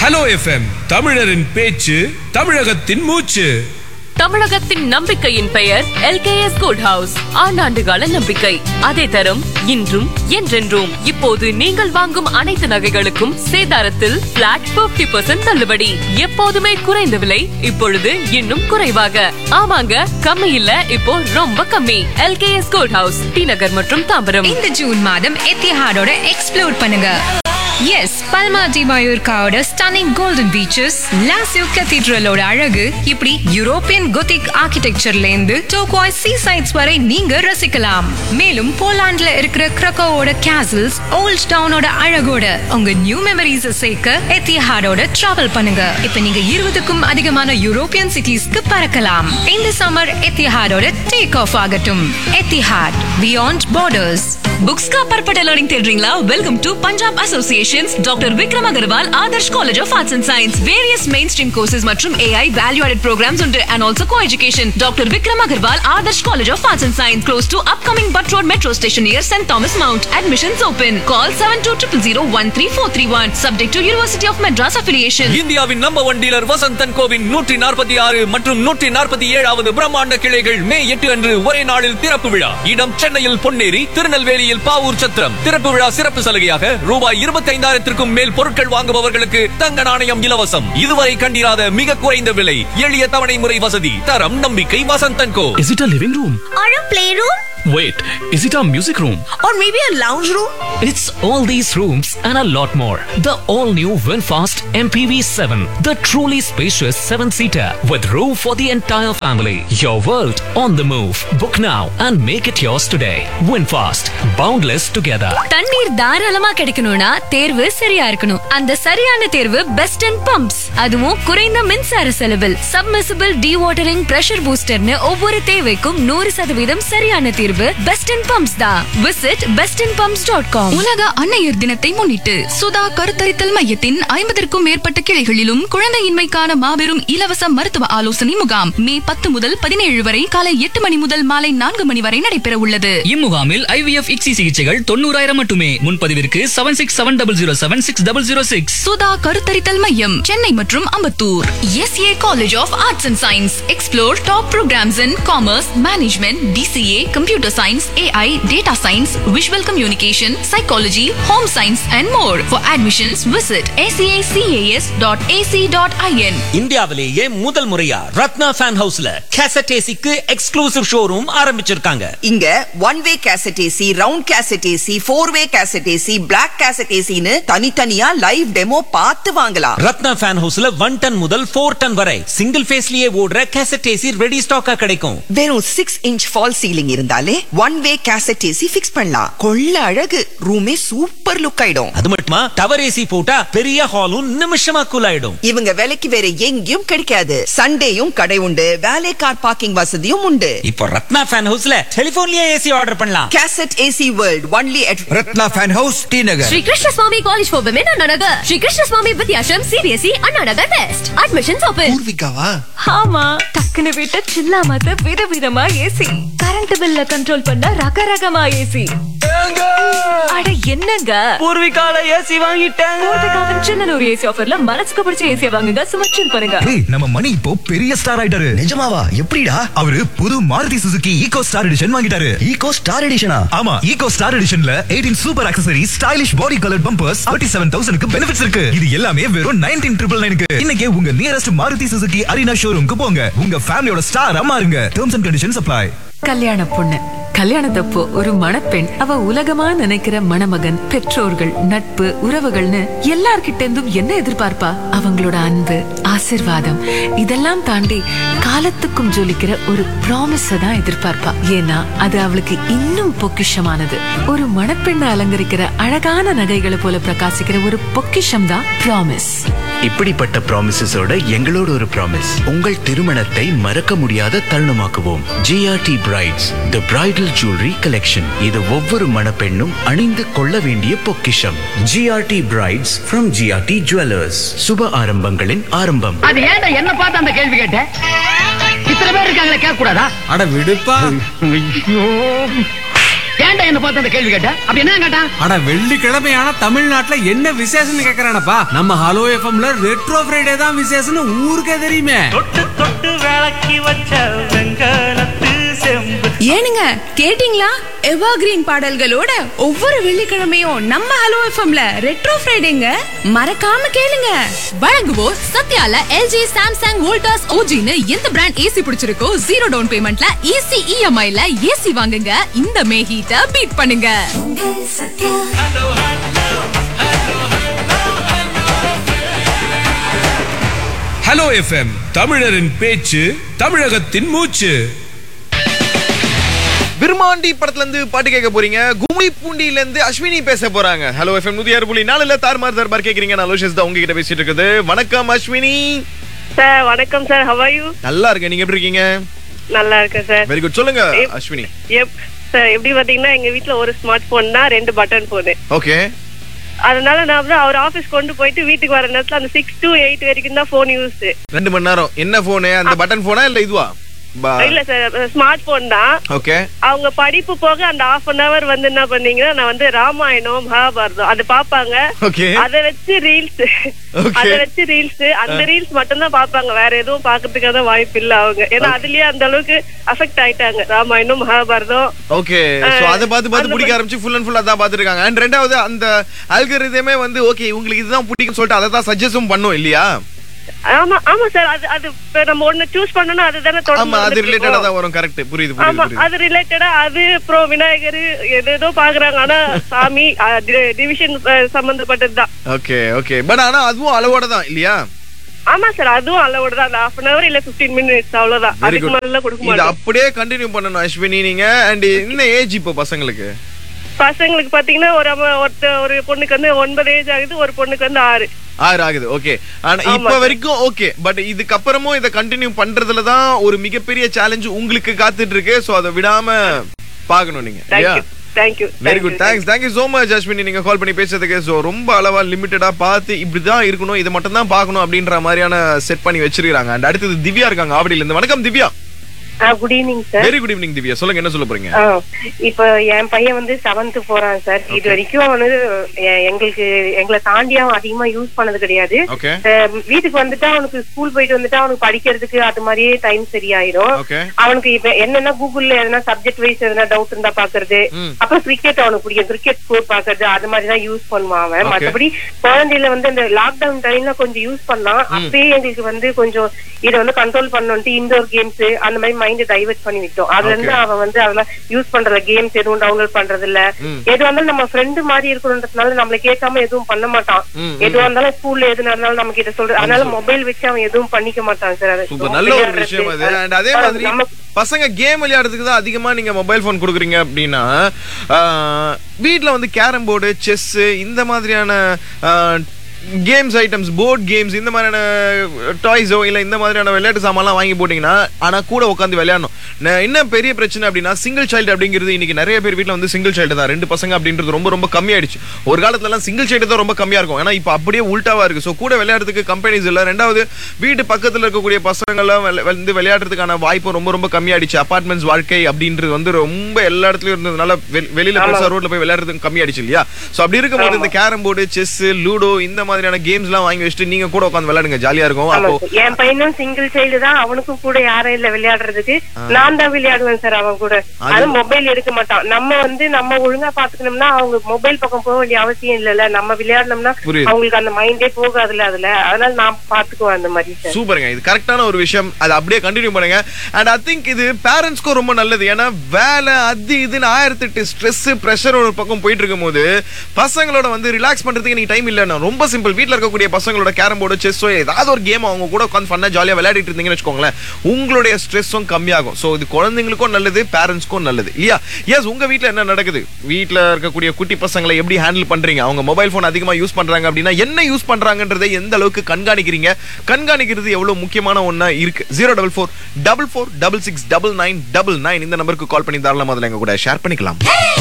Hello FM தமிழரின் பேச்சு தமிழகத்தின் மூச்சு தமிழகத்தின் நம்பிக்கையின் பெயர் எல்கேஎஸ் குட் ஹவுஸ் ஆண்டாண்டுகால நம்பிக்கை அதே தரும் இன்றும் என்றென்றும் இப்போது நீங்கள் வாங்கும் அனைத்து நகைகளுக்கும் சேதாரத்தில் பிளாட் 50% தள்ளுபடி எப்போதுமே குறைந்த விலை இப்பொழுது இன்னும் குறைவாக ஆமாங்க கம்மி இல்ல இப்போ ரொம்ப கம்மி LKS good house T Nagar மற்றும் தாம்பரம் இந்த ஜூன் மாதம் எத்திஹாடோட எக்ஸ்ப்ளோர் பண்ணுங்க எஸ் பல்மா டி மயூர்காவோட ஸ்டன்னிங் கோல்டன் பீச்சஸ் லாசியோ கத்தீட்ரலோட அழகு இப்படி யூரோப்பியன் கொத்திக் ஆர்கிடெக்சர்ல இருந்து டோக்வாய் சீ சைட்ஸ் வரை நீங்க ரசிக்கலாம் மேலும் போலாண்ட்ல இருக்கிற கிரக்கோவோட கேசல்ஸ் ஓல்ட் டவுனோட அழகோட உங்க நியூ மெமரிஸ் சேர்க்க எத்திஹாடோட டிராவல் பண்ணுங்க இப்ப நீங்க இருபதுக்கும் அதிகமான யூரோப்பியன் சிட்டிஸ்க்கு பறக்கலாம் இந்த சம்மர் எத்திஹாடோட டேக் ஆஃப் ஆகட்டும் எத்திஹாட் பியாண்ட் பார்டர்ஸ் बुक्स का परपटा लर्निंग தேடுறீங்களா welcome to Punjab associations doctor Vikram Agarwal Adarsh college of arts and science various mainstream courses மற்றும் ஏஐ வேல்யூ ஆடட் ப்ரோக்ராம்ஸ் உண்டு and also coeducation doctor Vikram Agarwal Adarsh college of arts and science close to upcoming Butt road metro station near Saint Thomas Mount admissions open call seven two triple zero one three four three one subject to university of Madras affiliation இந்தியாவின் number one dealer Vasanthan கோவின் நூற்றி நாற்பத்தி ஆறு மற்றும் நூற்றி நாற்பத்தி ஏழாவது பிரம்மாண்ட கிளைகள் மே எட்டு அன்று ஒரே நாளில் திறப்பு விழா இடம் சென்னையில் பொன்னேரி திருநெல்வேலியில் பாவூர் சத்திரம் திறப்பு விழா சிறப்பு சலுகையாக ரூபாய் இருபத்தி ஐந்தாயிரத்திற்கும் மேல் பொருட்கள் வாங்குபவர்களுக்கு தங்க நாணயம் இலவசம் இதுவரை கண்டிராத மிக குறைந்த விலை எளிய தவணை முறை வசதி தரம் நம்பிக்கை வசந்தன் கோ Is it a living room? Or a playroom? Wait, is it a music room? Or maybe a lounge room? It's all these rooms and a lot more. The all new Winfast MPV7, the truly spacious seven seater with room for the entire family. Your world on the move. Book now and make it yours today. Winfast, boundless together. தண்ணீர் தாராளமா கிடைக்கணும்னா தேர்வு சரியா இருக்கணும் அந்த சரியான தேர்வு best and bumps அதுவும் குறைந்த மின்சார செலவில் சப்மிசிபிள் டி வாட்டரிங் பிரஷர் பூஸ்டர்னு ஒவ்வொரு தேவைக்கும் நூறு சதவீதம் சரியான தீர்வு பெஸ்ட் அண்ட் பம்ப்ஸ் தான் visit best and pumps dot com உலக அன்னையர் தினத்தை முன்னிட்டு சுதா கருத்தரித்தல் மையத்தின் ஐம்பதற்கும் மேற்பட்ட கிளைகளிலும் குழந்தையின்மைக்கான மாபெரும் இலவச மருத்துவ ஆலோசனை முகாம் மே பத்து முதல் பதினேழு வரை காலை எட்டு மணி முதல் மாலை நான்கு மணி வரை நடைபெற உள்ளது இம்முகாமில் ஐவிஎஃப் இக்ஸி சிகிச்சைகள் தொண்ணூறாயிரம் மட்டுமே முன்பதிவிற்கு seven six seven double zero seven six double zero six Sudha கருத்தரித்தல் மையம் சென்னை மற்றும் Ambattur SA college of arts and science explore top programs in commerce management DCA computer science AI data science visual communication psychology home science and more for admissions visit ACACAS dot AC dot IN இந்தியாவிலேயே முதல் முறையா Ratna fan ஹவுஸ்ல cassette ஏசிக்கு exclusive showroom ஆரம்பிச்சிருக்காங்க இங்க one way cassette AC round cassette AC four way cassette AC black cassette ஏசின்னு தனித்தனியா live demo பார்த்து வாங்கலாம் ரத்னா ஃபேன் ஹவுஸ்ல ஒன் டன் முதல் ஃபோர் டன் வரை சிங்கிள் ஃபேஸ்லயே ஓடுற கேசட் ஏசி ரெடி ஸ்டாக்கா கிடைக்கும் வெறும் சிக்ஸ் இன்ச் ஃபால் சீலிங் இருந்தாலே one way cassette AC fix பண்ணலாம் கொள்ள அழகு ரூமே சூப்பர் லுக் ஆயிடும் அது மட்டுமா டவர் ஏசி போட்டா பெரிய ஹாலும் நிமிஷமா கூல் ஆயிடும் இவங்க விலைக்கு வேற எங்கேயும் கிடைக்காது சண்டேயும் கடை உண்டு வேலை கார் பார்க்கிங் வசதியும் உண்டு இப்போ ரத்னா ஃபேன் ஹவுஸ்ல டெலிபோன்லயே ஏசி ஆர்டர் பண்ணலாம் cassette AC world only at Ratna fan house T Nagar Sri Krishna Swami college for women Anna Nagar Sri Krishna Swami Vidyashram CBSE Anna Nagar west admissions open பூர்விகாவா ஆமா டக்குனு விட்ட சில்லாமத்த விதவிதமா ஏசி கரண்ட் பில்ல கண்ட்ரோல் பண்ண ரகரகமா ஏசி அட என்னங்க பூர்விகால ஏசி வாங்கிட்டேன் பூர்விகாவின் சின்னனூர் ஏசி ஆஃபர்ல மனசுக்கு பிடிச்ச ஏசியை வாங்குங்க சும்மா சில் பண்ணுங்க ஏய் நம்ம மணி இப்போ பெரிய ஸ்டார் ஆயிட்டாரு நிஜமாவா எப்படிடா அவரு புது Maruti Suzuki Eeco star edition வாங்கிட்டாரு ஈகோ ஸ்டார் எடிஷனா ஆமா ஈகோ ஸ்டார் எடிஷன்ல 18 super accessories stylish body colour bumpers 37000 தௌசண்ட்க்கு பெனிஃபிட்ஸ் இருக்கு இது எல்லாமே வெறும் நைன்டீன் ட்ரிபிள் நைனுக்கு இன்னைக்கே உங்க நியரஸ்ட் மாருதி சுசுகி அரினா ஷோரூம்க்கு போங்க உங்க ஃபேமிலியோட ஸ்டாரா மாறுங்க டேர்ம்ஸ் அண்ட் கண்டிஷன்ஸ் அப்ளை கல்யாண பொண்ணு கல்யாணத்தப்போ ஒரு மணப்பெண் அவ உலகமா நினைக்கிற மணமகன் பெற்றோர்கள் நட்பு உறவுகள்னு எல்லார்கிட்ட இருந்தும் என்ன எதிர்பார்ப்பா அவங்களோட அன்பு ஆசிர்வாதம் இதெல்லாம் தாண்டி காலத்துக்கும் ஜொலிக்கிற ஒரு ப்ராமிஸ தான் எதிர்பார்ப்பா ஏன்னா அது அவளுக்கு இன்னும் பொக்கிஷமானது ஒரு மணப்பெண்ணை அலங்கரிக்கிற அழகான நகைகளை போல பிரகாசிக்கிற ஒரு பொக்கிஷம் தான் ப்ராமிஸ் இப்படிப்பட்ட ப்ராமிசஸோட எங்களோட ஒரு ப்ராமிஸ் உங்கள் திருமணத்தை மறக்க முடியாத தருணமாக்குவோம் GRT brides the bridal jewellery collection இது ஒவ்வொரு மணப்பெண்ணும் அணிந்து கொள்ள வேண்டிய பொக்கிஷம் GRT brides from GRT jewellers சுப ஆரம்பங்களின் ஆரம்பம் அது ஏன்டா என்ன பார்த்து அந்த கேள்வி கேட்ட இத்தனை பேர் இருக்காங்களே கேட்க கூடாதா அட விடுப்பா ஐயோ ஏன்டா என்ன பார்த்து அந்த கேள்வி கேட்ட அப்படி என்ன கேட்டான் அட வெள்ளிக்கிழமையான தமிழ்நாட்டுல என்ன விசேஷம்னு கேக்குறானப்பா நம்ம ஹலோ எஃப்எம்ல ரெட்ரோ ஃப்ரைடே தான் விசேஷம்னு ஊருக்கே தெரியுமே தொட்டு விளக்கி வச்ச வெங்கலத்து செம்பு ஏனுங்க கேட்டிங்களா எவர்கிரீன் பாடல்களோட ஒவ்வொரு வெள்ளிக்கிழமையும் நம்ம ஹலோ எஃப்எம்ல ரெட்ரோ ஃப்ரைடேங்க மறக்காம கேளுங்க வழங்குவோர் சத்யால எல்ஜி சாம்சங் வோல்டாஸ் ஓஜின்னு எந்த பிராண்ட் ஏசி பிடிச்சிருக்கோ ஜீரோ டவுன் பேமெண்ட்ல ஈஸி இஎம்ஐல ஏசி வாங்குங்க இந்த மே ஹீட்ட பீட் பண்ணுங்க ஹலோ எஃப்எம் தமிழரின் பேச்சு தமிழகத்தின் மூச்சு விருமாண்டி படத்துல இருந்து பாட்டு கேட்க போறீங்க கும்மி பூண்டியில இருந்து அஸ்வினி பேச போறாங்க ஹலோ எஃப்எம் நூத்தி ஆறு புள்ளி நாலுல தார்மார் தர்பார் கேக்குறீங்க நான் லோஷஸ் தான் உங்ககிட்ட பேசிட்டு இருக்குது வணக்கம் அஸ்வினி சார் வணக்கம் சார் ஹவ் ஆர் யூ நல்லா இருக்கேன் நீங்க எப்படி இருக்கீங்க நல்லா இருக்கேன் சார் வெரி குட் சொல்லுங்க எப்- அஸ்வினி எப் சார் எப்படி பாத்தீங்கன்னா எங்க வீட்ல ஒரு ஸ்மார்ட் போன் தான் ரெண்டு பட்டன் போனு ஓகே அதனால நான் வந்து அவர் ஆபீஸ் கொண்டு போயிட்டு வீட்டுக்கு வர நேரத்துல அந்த சிக்ஸ் டு எயிட் வரைக்கும் தான் போன் யூஸ் ரெண்டு மணி நேரம் என்ன போனு அந்த பட்டன் போனா இல்ல இதுவா இல்ல சார் ஸ்மார்ட் போன் தான் ஓகே அவங்க படிப்பு போக அந்த half அன் hour வந்து என்ன பண்ணீங்கன்னா நான் வந்து ராமாயணம் மகாபாரதம் அது பாப்பாங்க Okay. அத வச்சு ரீல்ஸ் Okay. அத வச்சு ரீல்ஸ் அந்த ரீல்ஸ் மட்டும் தான் பாப்பாங்க வேற எதுவும் பாக்குறதுக்கான வாய்ப்பு இல்ல அவங்க ஏன்னா அதுலயே அந்த அளவுக்கு அஃபெக்ட் ஆயிட்டாங்க Ramayanam Mahabharatam okay so ah, அத பார்த்து பார்த்து அந்த பிடிக்க ஆரம்பிச்சு ஃபுல் அண்ட் ஃபுல் அதான் பார்த்துட்டு இருக்காங்க அண்ட் ரெண்டாவது அந்த அல்கரிதமே வந்து ஓகே உங்களுக்கு இதுதான் பிடிக்கும்னு சொல்லிட்டு அதை தான் சஜஸ்டும் பண்ணும் இல்லையா ஆமா ஆமா சார் அது அது இப்ப நம்ம ஒண்ணு சூஸ் பண்ணனும் அதுதானே தொடர்ந்து ஆமா அது வந்துட்டு ரிலேட்டடா இருக்கும். தான் வரும் கரெக்ட் புரியுது ஆமா புரியுது புரியுது அது ரிலேட்டடா அது அப்புறம் விநாயகர் ஏதேதோ பாக்குறாங்க ஆனா சாமி டிவிஷன் சம்பந்தப்பட்டதுதான் ஓகே ஓகே பட் ஆனா அதுவும் அளவோட தான் இல்லையா ஆமா சார் அதுவும் அளவோட தான் அந்த ஹாஃப் அன் அவர் இல்ல 15 மினிட்ஸ் அவ்வளவுதான் வெரி அதுக்கு குட் மேல கொடுக்க இது மாட்டோம் அப்படியே கண்டினியூ பண்ணணும் அஸ்வினி நீங்க அண்ட் என்ன ஏஜ் இப்போ பசங்களுக்கு பசங்களுக்கு பாத்தீங்கன்னா ஒரு அம்மா- ஒருத்த ஒரு பொண்ணுக்கு வந்து ஒன்பது ஏஜ் ஆகுது ஒரு பொண்ணுக்கு வந்து ஆறு ஆறு ஆகுது ஓகே ஆனா ஆமா இப்ப sir. வரைக்கும் ஓகே பட் இதுக்கப்புறமும் இதை கண்டினியூ பண்றதுல தான் ஒரு மிகப்பெரிய சேலஞ்ச் உங்களுக்கு காத்துட்டு இருக்கு சோ அதை விடாம பாக்கணும் நீங்க இல்லையா thank you thank you very good thanks thank you so much Ashwini நீங்க கால் பண்ணி பேசுறதுக்கு சோ ரொம்ப அளவா லிமிட்டடா பார்த்து இப்படிதான் இருக்கணும் இதை மட்டும் தான் பார்க்கணும் அப்படின்ற மாதிரியான செட் பண்ணி வச்சிருக்காங்க அண்ட் அடுத்தது திவ்யா இருக்காங்க ஆவடியில இருந்து வணக்கம் Divya good evening sir very good evening Divya சொல்லுங்க என்ன சொல்ல போறீங்க இப்போ என் பையன் வந்து செவன்த் போறான் சார் இது வரைக்கும் அவன் வந்து எ- எங்களுக்கு எங்களை தாண்டி அவன் அதிகமா யூஸ் பண்ணது கிடையாது ஓகே அஹ் வீட்டுக்கு வந்துட்டா அவனுக்கு ஸ்கூல் போயிட்டு வந்துட்டா அவனுக்கு படிக்கிறதுக்கு அது மாதிரியே டைம் சரியாயிரும் ஓகே அவனுக்கு இப்ப என்னன்னா கூகுள்ல எதனா சப்ஜெக்ட் வைஸ் எதனா டவுட் இருந்தா பாக்குறது ம். அப்புறம் கிரிக்கெட் அவனுக்கு பிடிக்கும் கிரிக்கெட் ஸ்கோர் பாக்குறது அது மாதிரி தான் யூஸ் பண்ணுவான் அவன் Okay. மத்தபடி குழந்தையில வந்து இந்த லாக்டவுன் டைம்ல கொஞ்சம் யூஸ் பண்ணான் ம். அப்பயே எங்களுக்கு வந்து கொஞ்சம் இதை வந்து கண்ட்ரோல் பண்ணணும்ட்டு இன்டோர் கேம்ஸ் அந்த மாதிரி மைண்ட் டைவர்ட் பண்ணி விட்டோம் அதுல இருந்து Okay. அவன் வந்து அதெல்லாம் யூஸ் பண்றதுல கேம்ஸ் எதுவும் டவுன்லோட் பண்றது இல்ல ம். எது வந்தாலும் நம்ம ஃப்ரெண்டு மாதிரி இருக்கணுன்றதுனால நம்மள கேட்காம எதுவும் பண்ண மாட்டான் ம், ம். எதுவா இருந்தாலும் ஸ்கூல்ல எது நடந்தாலும் நம்ம கிட்ட சொல்றது அதனால மொபைல் வச்சு அவன் எதுவும் பண்ணிக்க மாட்டான் சார் அது சூப்பர் நல்ல ஒரு விஷயம் அது அண்ட் அதே மாதிரி பசங்க கேம் விளையாடுறதுக்கு தான் அதிகமா நீங்க மொபைல் ஃபோன் கொடுக்குறீங்க அப்படின்னா ஆஹ், வீட்ல வந்து கேரம் போர்டு செஸ் இந்த மாதிரியான கேம்ஸ் ஐட்டம்ஸ் போர்ட் கேம்ஸ் இந்த மாதிரியான டாய்ஸோ இல்ல இந்த மாதிரியான விளையாட்டு சாமான்லாம் வாங்கி போட்டீங்கன்னா ஆனா கூட உட்காந்து விளையாடணும் ந- என்ன பெரிய பிரச்சனை அப்படின்னா சிங்கிள் சைல்டு அப்படிங்கிறது இன்னைக்கு நிறைய பேர் வீட்ல வந்து சிங்கிள் சைல்டு தான் ரெண்டு பசங்க அப்படின்றது ரொம்ப ரொம்ப கம்மியாயிடுச்சு ஒரு காலத்துல எல்லாம் சிங்கிள் சைல்டு தான் ரொம்ப கம்மியா இருக்கும் ஏன்னா இப்போ அப்படியே உல்டாவா இருக்கு ஸோ கூட விளையாடுறதுக்கு கம்பெனிஸ் இல்ல ரெண்டாவது வீட்டு பக்கத்துல இருக்கக்கூடிய பசங்களாம் வெள- வந்து விளையாடுறதுக்கான வாய்ப்பு ரொம்ப ரொம்ப கம்மியாயிடுச்சு அபார்ட்மெண்ட்ஸ் வாழ்க்கை அப்படின்றது வந்து ரொம்ப எல்லா இடத்துலயும் இருந்ததுனால வெ- வெளியில ஆமா. பெருசா ரோட்ல போய் விளையாடுறதுக்கு கம்மியாயிடுச்சு இல்லையா சோ அப்படி இருக்கும்போது இந்த கேரம் போர்டு செஸ் லூடோ இந்த மாதிரியான கேம்ஸ் எல்லாம் வாங்கி வச்சுட்டு நீங்க கூட உட்காந்து விளையாடுங்க ஜாலியா இருக்கும் ஆமா அப்போ சார். என் பையனும் சிங்கிள் சைல்டு தான் அவனுக்கும் கூட யாரும் இல்ல விளையாடுறதுக்கு நான் தான் விளையாடுவேன் சார் அவன் கூட அது- அது மொபைல் எடுக்க மாட்டான் நம்ம வந்து நம்ம ஒழுங்கா பாத்துக்கணும்னா அவங்க மொபைல் பக்கம் போக வேண்டிய அவசியம் இல்லல்ல நம்ம விளையாடணும்னா புரியுது. அவங்களுக்கு அந்த மைண்டே போகாதுல்ல அதுல அதனால நான் பாத்துக்குவேன் அந்த மாதிரி சார் சூப்பருங்க இது கரெக்டான ஒரு விஷயம் அதை அப்படியே கண்டினியூ பண்ணுங்க அண்ட் ஐ திங்க் இது பேரண்ட்ஸ்க்கும் ரொம்ப நல்லது ஏன்னா வேலை அது இதுன்னு ஆயிரத்தெட்டு ஸ்ட்ரெஸ் ப்ரெஷர் ஒரு பக்கம் போயிட்டு இருக்கும்போது பசங்களோட வந்து ரிலாக்ஸ் பண்றதுக்கு நீங்க டைம் இல்லைன்னா ரொம்ப சிம்பிள் வீட்ல இருக்கக்கூடிய பசங்களோட கேரம் போர்டு செஸ்ஸோ ஏதாவது ஒரு கேம் அவங்க கூட உட்காந்து ஃபன்னா ஜாலியா விளையாடிட்டு இருந்தீங்கன்னு வச்சுக்கோங்களேன் உங்களுடைய ஸ்ட்ரெஸ்ஸும் கம்மியாகும் ஸோ இது குழந்தைங்களுக்கும் நல்லது பேரண்ட்ஸ்க்கும் நல்லது இல்லையா எஸ் உங்க வீட்ல என்ன நடக்குது வீட்ல இருக்கக்கூடிய குட்டி பசங்களை எப்படி ஹேண்டில் பண்றீங்க அவங்க மொபைல் ஃபோன் அதிகமா யூஸ் பண்றாங்க அப்படின்னா என்ன யூஸ் பண்றாங்கன்றதை எந்த அளவுக்கு கண்காணிக்கிறீங்க கண்காணிக்கிறது எவ்வளவு முக்கியமான ஒண்ணா இருக்கு zero double four double four double six double nine double nine இந்த நம்பருக்கு கால் பண்ணி தாராளமா அதில் எங்க கூட ஷேர் பண்ணிக்கலாம்